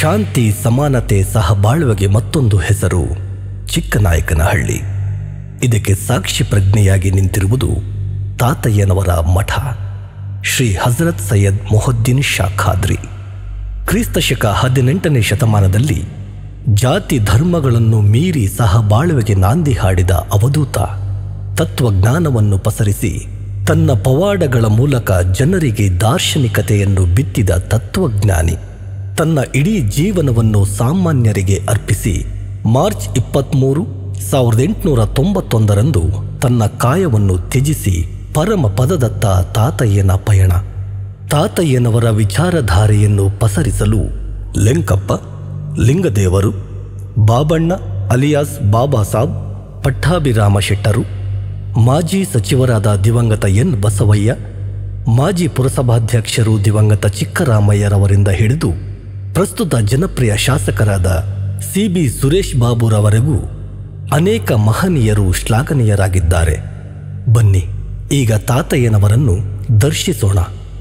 ಶಾಂತಿ ಸಮಾನತೆ ಸಹಬಾಳ್ವೆಗೆ ಮತ್ತೊಂದು ಹೆಸರು ಚಿಕ್ಕನಾಯಕನಹಳ್ಳಿ ಇದಕ್ಕೆ ಸಾಕ್ಷಿ ಪ್ರಜ್ಞೆಯಾಗಿ ನಿಂತಿರುವುದು ತಾತಯ್ಯನವರ ಮಠ ಶ್ರೀ ಹಜರತ್ ಸೈಯದ್ ಮೊಹದ್ದೀನ್ ಶಾ ಖಾದ್ರಿ ಕ್ರಿಸ್ತಶಕ ಹದಿನೆಂಟನೇ ಶತಮಾನದಲ್ಲಿ ಜಾತಿ ಧರ್ಮಗಳನ್ನು ಮೀರಿ ಸಹಬಾಳ್ವೆಗೆ ನಾಂದಿ ಹಾಡಿದ ಅವಧೂತ ತತ್ವಜ್ಞಾನವನ್ನು ಪಸರಿಸಿ ತನ್ನ ಪವಾಡಗಳ ಮೂಲಕ ಜನರಿಗೆ ದಾರ್ಶನಿಕತೆಯನ್ನು ಬಿತ್ತಿದ ತತ್ವಜ್ಞಾನಿ ತನ್ನ ಇಡೀ ಜೀವನವನ್ನು ಸಾಮಾನ್ಯರಿಗೆ ಅರ್ಪಿಸಿ ಮಾರ್ಚ್ ಇಪ್ಪತ್ತ್ಮೂರು ಸಾವಿರದ ಎಂಟುನೂರ ತೊಂಬತ್ತೊಂದರಂದು ತನ್ನ ಕಾಯವನ್ನು ತ್ಯಜಿಸಿ ಪರಮ ಪದದತ್ತ ತಾತಯ್ಯನ ಪಯಣ ತಾತಯ್ಯನವರ ವಿಚಾರಧಾರೆಯನ್ನು ಪಸರಿಸಲು ಲೆಂಕಪ್ಪ ಲಿಂಗದೇವರು ಬಾಬಣ್ಣ ಅಲಿಯಾಸ್ ಬಾಬಾ ಸಾಬ್ ಪಟ್ಟಾಭಿರಾಮ ಶೆಟ್ಟರು ಮಾಜಿ ಸಚಿವರಾದ ದಿವಂಗತ ಎನ್ ಬಸವಯ್ಯ ಮಾಜಿ ಪುರಸಭಾಧ್ಯಕ್ಷರು ದಿವಂಗತ ಚಿಕ್ಕರಾಮಯ್ಯರವರಿಂದ ಹಿಡಿದು ಪ್ರಸ್ತುತ ಜನಪ್ರಿಯ ಶಾಸಕರಾದ ಸಿ ಬಿ ಸುರೇಶ್ ಬಾಬುರವರೆಗೂ ಅನೇಕ ಮಹನೀಯರು ಶ್ಲಾಘನೀಯರಾಗಿದ್ದಾರೆ ಬನ್ನಿ ಈಗ ತಾತಯ್ಯನವರನ್ನು ದರ್ಶಿಸೋಣ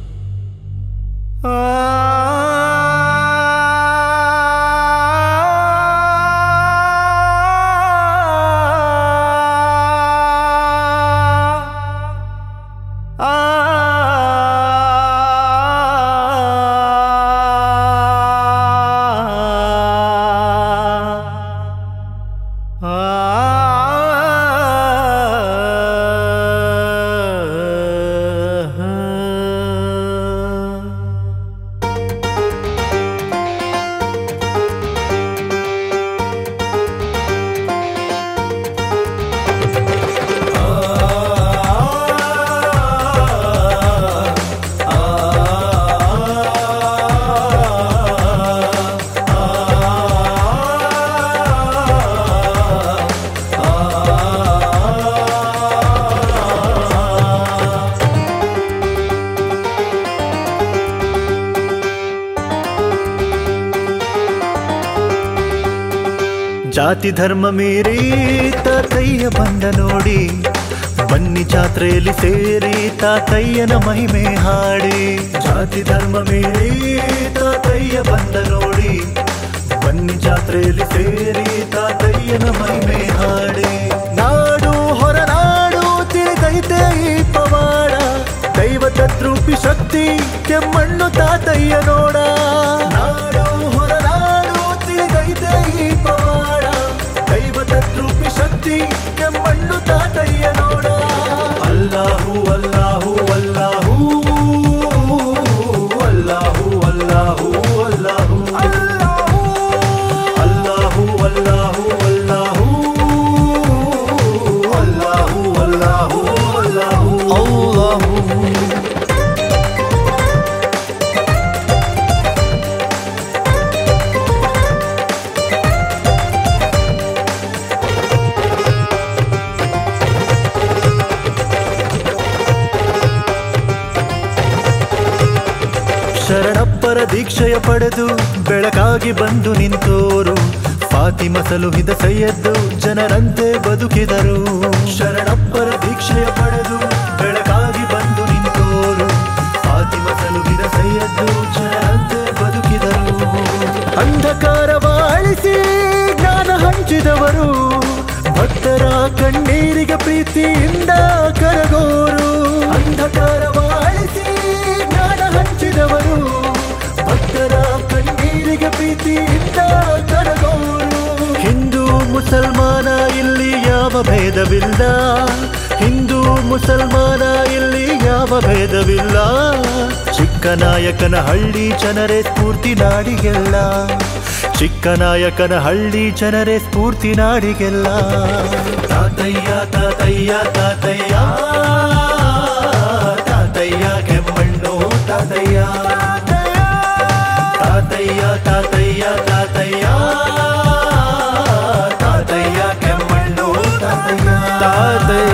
ಜಾತಿ ಧರ್ಮ ಮೀರಿ ತಾತಯ್ಯ ಬಂದ ನೋಡಿ ಬನ್ನಿ ಜಾತ್ರೆಯಲ್ಲಿ ಸೇರಿ ತಾತಯ್ಯನ ಮಹಿಮೆ ಹಾಡಿ ಜಾತಿ ಧರ್ಮ ಮೀರಿ ತಾತಯ್ಯ ಬಂದ ನೋಡಿ ಬನ್ನಿ ಜಾತ್ರೆಯಲ್ಲಿ ಸೇರಿ ತಾತಯ್ಯನ ಮಹಿಮೆ ಹಾಡಿ ನಾಡು ಹೊರನಾಡು ತಿಳಿದೈತೆ ಈ ಪವಾಡ ದೈವ ತದ್ರೂಪಿ ಶಕ್ತಿ ಕೆಮ್ಮಣ್ಣು ತಾತಯ್ಯ ನೋಡ ನಾಡು ಹೊರನಾಡು ತಿಳಿದೈತೆ ಈ ಪವಾಡ ದೈವ ತದ್ರೂಪಿ ಶಕ್ತಿ ಕೆಮ್ಮಣ್ಣು ತಾತಯ್ಯ ನೋಡ ಅಲ್ಲಾಹು ಅಲ್ಲಾಹು ಅಲ್ಲಾಹು ಅಲ್ಲಾಹು ಅಲ್ಲಾಹು ಅಲ್ಲಾಹು ಅಲ್ಲಾಹು ಅಲ್ಲಾಹು ಅಲ್ಲಾಹು ಅಲ್ಲಾಹು ಅಲ್ಲಾಹು ಅಲ್ಲಾಹು ಅಲ್ಲಾಹು ಶರಣಪ್ಪರ ದೀಕ್ಷೆಯ ಪಡೆದು ಬೆಳಕಾಗಿ ಬಂದು ನಿಂತೋರು ಫಾತಿಮ ಸಲುಹಿದ ಸೈಯದ್ದು ಜನರಂತೆ ಬದುಕಿದರು ಶರಣಪ್ಪರ ದೀಕ್ಷೆಯ ಪಡೆದು ಬೆಳಕಾಗಿ ಬಂದು ನಿಂತೋರು ಫಾತಿಮ ಸಲುಹಿದ ಸೈಯದ್ದು ಜನರಂತೆ ಬದುಕಿದರು ಅಂಧಕಾರವ ಅಳಿಸಿ ಜ್ಞಾನ ಹಂಚಿದವರು ಭಕ್ತರ ಕಣ್ಣೀರಿಗೆ ಪ್ರೀತಿಯಿಂದ ಕರಗೋರು ಅಂಧಕಾರವ ಅಳಿಸಿ ಜ್ಞಾನ ಹಂಚಿದವರು ಭಕ್ತರ ಕಣ್ಣೀರಿಗೆ ಪ್ರೀತಿಯಿಂದ ಕರಗೋರು ಹಿಂದೂ ಮುಸಲ್ಮಾನ ಇಲ್ಲಿ ಯಾವ ಭೇದವಿಲ್ಲ ಹಿಂದೂ ಮುಸಲ್ಮಾನ ಇಲ್ಲಿ ಯಾವ ಭೇದವಿಲ್ಲ ಚಿಕ್ಕನಾಯಕನ ಹಳ್ಳಿ ಜನರೇ ಸ್ಫೂರ್ತಿ ನಾಡಿಗೆಲ್ಲ ಚಿಕ್ಕನಾಯಕನ ಹಳ್ಳಿ ಜನರೇ ಸ್ಫೂರ್ತಿ ನಾಡಿಗೆಲ್ಲ ತಾತಯ್ಯ ತಾತಯ್ಯ ತಾತಯ್ಯ ತಾತಯ್ಯ ಕೆಮ್ಮಣ್ಣು ತಾತಯ್ಯ ತಾತಯ್ಯ ತಾತಯ್ಯ ತಾತಯ್ಯ ತಾತಯ್ಯ ಕೆಮ್ಮಣ್ಣು ತಾತಯ್ಯ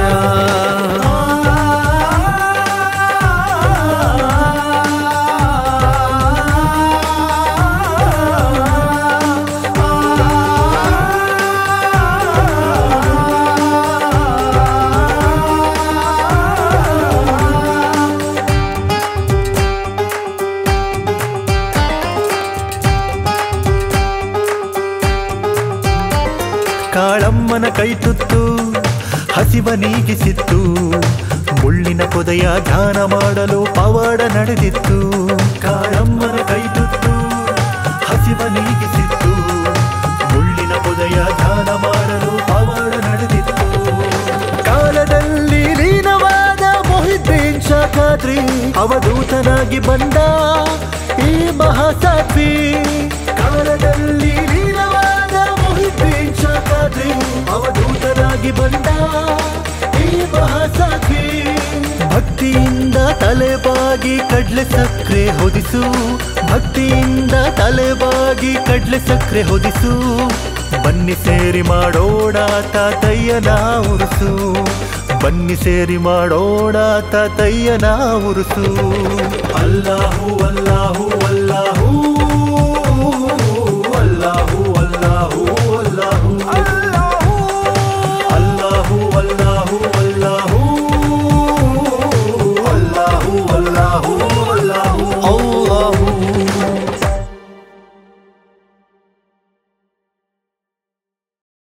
ಕಾಳಮ್ಮನ ಕೈ ತುತ್ತು ಹಸಿವ ನೀಗಿಸಿತ್ತು ಮುಳ್ಳಿನ ಪೊದೆಯ ಧ್ಯಾನ ಮಾಡಲು ಪವಾಡ ನಡೆದಿತ್ತು ಕಾಳಮ್ಮನ ಕೈ ತುತ್ತು ಹಸಿವ ನೀಗಿಸಿತ್ತು ಮುಳ್ಳಿನ ಪೊದೆಯ ಧ್ಯಾನ ಮಾಡಲು ಪವಾಡ ನಡೆದಿತ್ತು ಕಾಲದಲ್ಲಿ ಲೀನವಾದ ಮೊಹಿದ್ದೀನ್ ಶಾಖಾದ್ರಿ ಅವಧೂತನಾಗಿ ಬಂದ ಈ ಮಹಾಸಾಧ್ವಿ ಕಾಲದಲ್ಲಿ ಲೀನವಾದ ಮೊಹಿದ್ದೀನ್ ಶಾಖಾದ್ರಿ ಅವಧೂತನಾಗಿ ಬಂದ ಈ ಮಹಾಸಾಧ್ವಿ ಭಕ್ತಿಯಿಂದ ತಲೆಬಾಗಿ ಕಡ್ಲೆ ಸಕ್ಕರೆ ಹೊದಿಸು ಭಕ್ತಿಯಿಂದ ತಲೆಬಾಗಿ ಕಡ್ಲೆ ಸಕ್ಕರೆ ಹೊದಿಸು ಬನ್ನಿ ಸೇರಿ ಮಾಡೋಣ ತಾತಯ್ಯನ ಉರುಸು ಬನ್ನಿ ಸೇರಿ ಮಾಡೋಣ ತಾತಯ್ಯನ ಉರುಸು ಅಲ್ಲಾಹು ಅಲ್ಲಾಹು